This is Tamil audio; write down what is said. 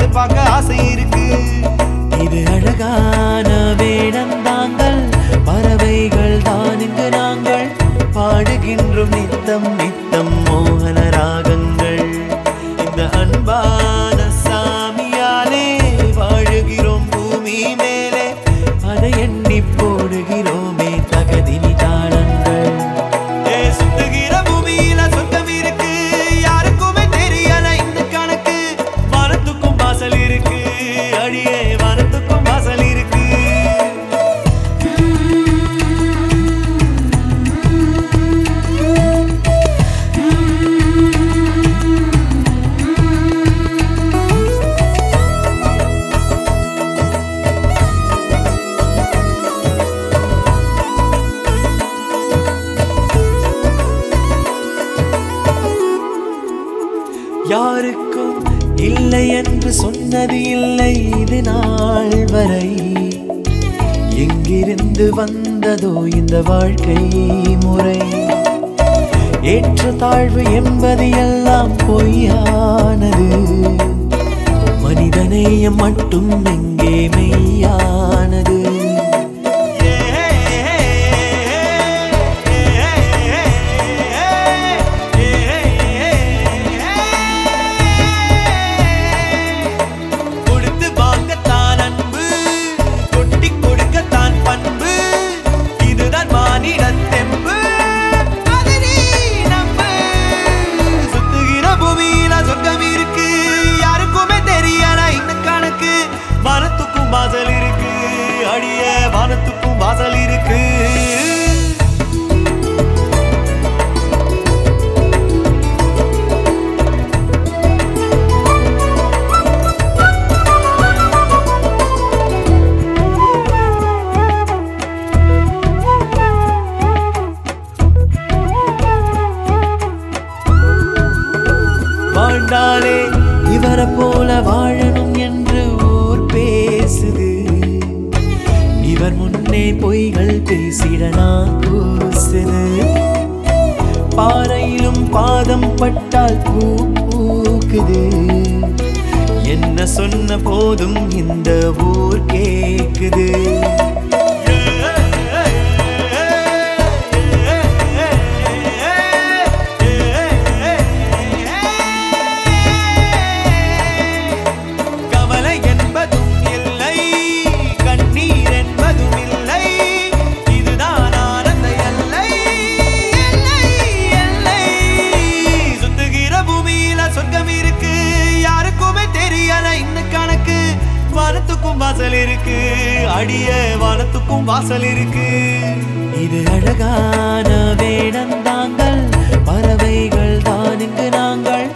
உங்களை பார்க்க ஆசை இருக்கு இது அழகான வேடந்தாங்கள் பறவைகள் தான் இங்கு நாங்கள் பாடுகின்றோம் நித்தம் நித்தம் மோகன ராகங்கள் இந்த அன்பான சாமியாலே வாழுகிறோம் பூமி மேலே அதை எண்ணி போடுகிறோமே தகதினி தாளங்கள் ஏ சுத்துகிற பூமியில சொர்க்கம் இருக்கு யாருக்குமே தெரியல இந்த கணக்கு வானத்துக்கும் வாசல் இருக்கு அடியே வானத்துக்கும் வாசல் இருக்கு யாருக்கும் இல்லை என்று சொன்னது இல்லை இது நாள் வரை எங்கிருந்து வந்ததோ இந்த வாழ்க்கை முறை ஏற்ற தாழ்வு என்பது எல்லாம் பொய்யானது மனிதநேயம் மட்டும் எங்கே மெய்யானது கொடுத்து வாங்கத்தான் அன்பு கொட்டி கொடுக்கத்தான் பண்பு இதுதான் மானிடத் தெம்பு அது நீ நம்பு. சுத்துகிற பூமியில சொர்க்கம் இருக்கு யாருக்குமே தெரியல இந்த கணக்கு வானத்துக்கும் வாசல் இருக்கு அடிய வானத்துக்கும் வாசல் இருக்கு வாழ்ந்தாலே இவரை போல வாழணும் என்று ஊர் பேசுது இவர் முன்னே பொய்கள் பேசிட நான் கூசுது பாறையிலும் பாதம் பட்டால் பூ பூக்குது என்ன சொன்ன போதும் இந்த ஊர் கேக்குது கவலை என்பதும் இல்லை கண்ணீர் என்பதும் இல்லை இதுதான் ஆனந்த எல்லை எல்லை எல்லை சுத்துகிற பூமியில சொர்க்கம் இருக்கு யாருக்குமே தெரியல இந்த கணக்கு வானத்துக்கும் வாசல் இருக்கு அடிய வானத்துக்கும் வாசல் இருக்கு இது அழகான வேடந்தாங்கள் பறவைகள் தான் இங்கு நாங்கள்